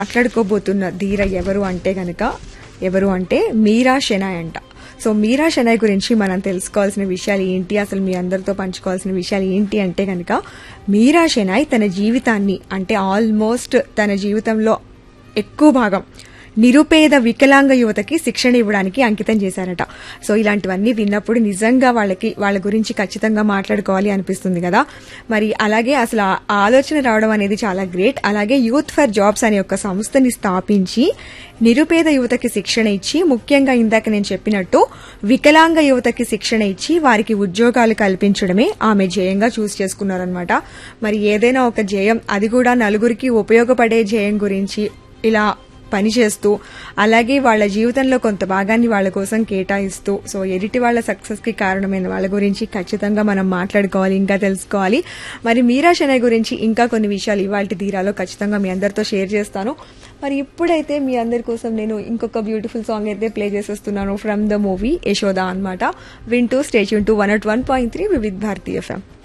మాట్లాడుకోబోతున్న ధీర ఎవరు అంటే గనక ఎవరు అంటే మీరా షెనాయ్ అంట సో మీరా షెనాయ్ గురించి మనం తెలుసుకోవాల్సిన విషయాలు ఏంటి అసలు మీ అందరితో పంచుకోవాల్సిన విషయాలు ఏంటి అంటే గనక మీరా షెనాయ్ తన జీవితాన్ని అంటే ఆల్మోస్ట్ తన జీవితంలో ఎక్కువ భాగం నిరుపేద వికలాంగ యువతకి శిక్షణ ఇవ్వడానికి అంకితం చేశారట సో ఇలాంటివన్నీ విన్నప్పుడు నిజంగా వాళ్ళకి వాళ్ళ గురించి ఖచ్చితంగా మాట్లాడుకోవాలి అనిపిస్తుంది కదా మరి అలాగే అసలు ఆ ఆలోచన రావడం అనేది చాలా గ్రేట్ అలాగే యూత్ ఫర్ జాబ్స్ అనే ఒక సంస్థని స్థాపించి నిరుపేద యువతకి శిక్షణ ఇచ్చి ముఖ్యంగా ఇందాక నేను చెప్పినట్టు వికలాంగ యువతకి శిక్షణ ఇచ్చి వారికి ఉద్యోగాలు కల్పించడమే ఆమె ధ్యేయంగా చూస్ చేసుకున్నారనమాట మరి ఏదైనా ఒక ధ్యేయం అది కూడా నలుగురికి ఉపయోగపడే ధ్యేయం గురించి ఇలా పనిచేస్తూ అలాగే వాళ్ళ జీవితంలో కొంత భాగాన్ని వాళ్ళ కోసం కేటాయిస్తూ సో ఎదుటి వాళ్ళ సక్సెస్ కి కారణమైన వాళ్ళ గురించి ఖచ్చితంగా మనం మాట్లాడుకోవాలి ఇంకా తెలుసుకోవాలి మరి మీరా షెనయ్ గురించి ఇంకా కొన్ని విషయాలు ఇవాళ తీరాలో ఖచ్చితంగా మీ అందరితో షేర్ చేస్తాను మరి ఇప్పుడైతే మీ అందరి కోసం నేను ఇంకొక బ్యూటిఫుల్ సాంగ్ అయితే ప్లే చేసేస్తున్నాను ఫ్రమ్ ద మూవీ యశోద అనమాట వింటూ stay tune to one at one point three Vividh Bharati FM